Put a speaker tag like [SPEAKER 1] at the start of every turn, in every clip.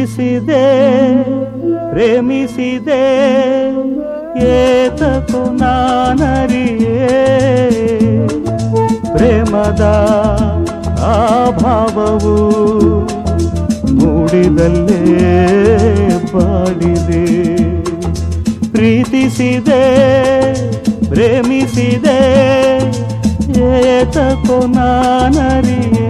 [SPEAKER 1] ಪ್ರೀತಿಸಿದೆ ಪ್ರೇಮಿಸಿದೆ ಏತಕು ನಾನರಿಯೇ ಪ್ರೇಮದ ಆಭಾವವು ಮೂಡಿದಲ್ಲೇ ಬಾಡಿದೆ ಪ್ರೀತಿಸಿದೆ ಪ್ರೇಮಿಸಿದೆ ಏತಕೋ ನಾನರಿಯೇ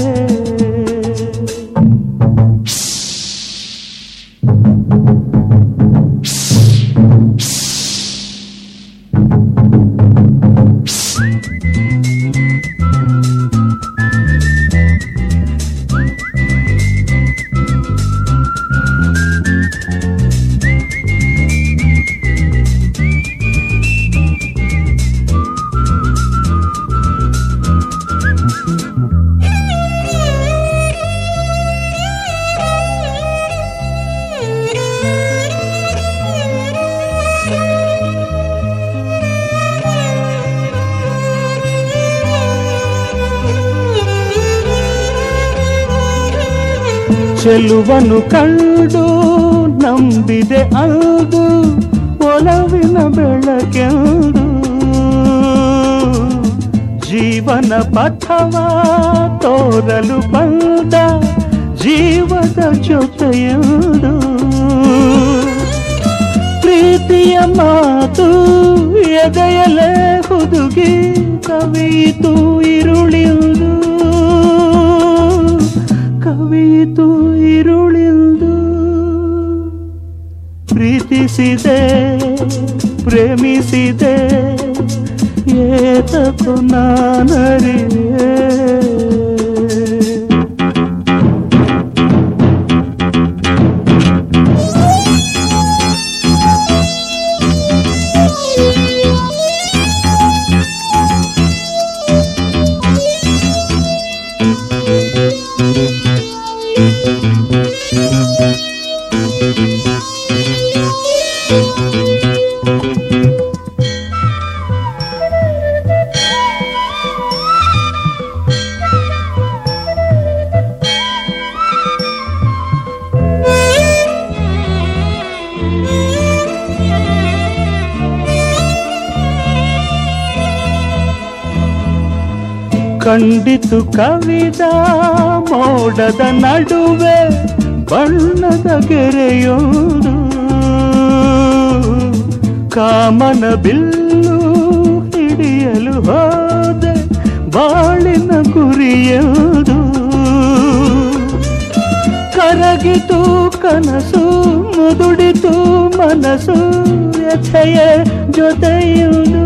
[SPEAKER 1] ಚೆಲುವನು ಕಂಡು ನಂಬಿದೆ ಅಂದು ಒಲವಿನ ಬೆಳಕೆಂದು ಜೀವನ ಪಥವ ತೋರಲು ಬಂದ ಜೀವದ ಜೊತೆಯುವುದು ಪ್ರೀತಿಯ ಮಾತು ಎದೆಯಲೇ ಹುದುಗಿ ಕವಿತು ಇರುಳಿಯುವುದು ಕವಿತು ಇರುಳಿಲ್ದು ಪ್ರೀತಿಸಿದೆ ಪ್ರೇಮಿಸಿದೆ ಏತಕು ನಾನರಿಯೇ ಕಂಡಿತು ಕವಿದ ಮೋಡದ ನಡುವೆ ಬಣ್ಣದ ಗೆರೆಯೊಂದು ಕಾಮನ ಬಿಲ್ಲು ಹಿಡಿಯಲು ಹೋದೆ ಬಾಳಿನ ಗುರಿಯೋದು ಕರಗಿತು ಕನಸು ಮುದುಡಿತು ಮನಸ್ಸು ವ್ಯಥೆಯ ಜೊತೆಯುವುದು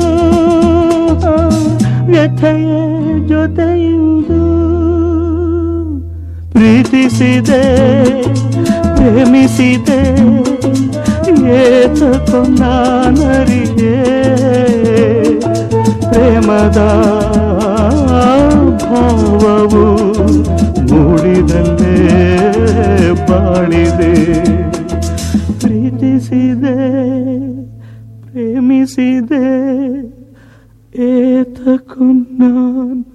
[SPEAKER 1] ವ್ಯಥೆಯ ಜೊತೆಯುವುದು ಪ್ರೀತಿಸಿದೆ ಪ್ರೇಮಿಸಿದೆ ಏತಕೊ ನಾನರಿಯೇ ಪ್ರೇಮದ ಭಾವವು ಮೂಡಿದಲ್ಲೇ ಬಾಳಿದೆ ಪ್ರೀತಿಸಿದೆ ಪ್ರೇಮಿಸಿದೆ ಏತಕು ನಾನು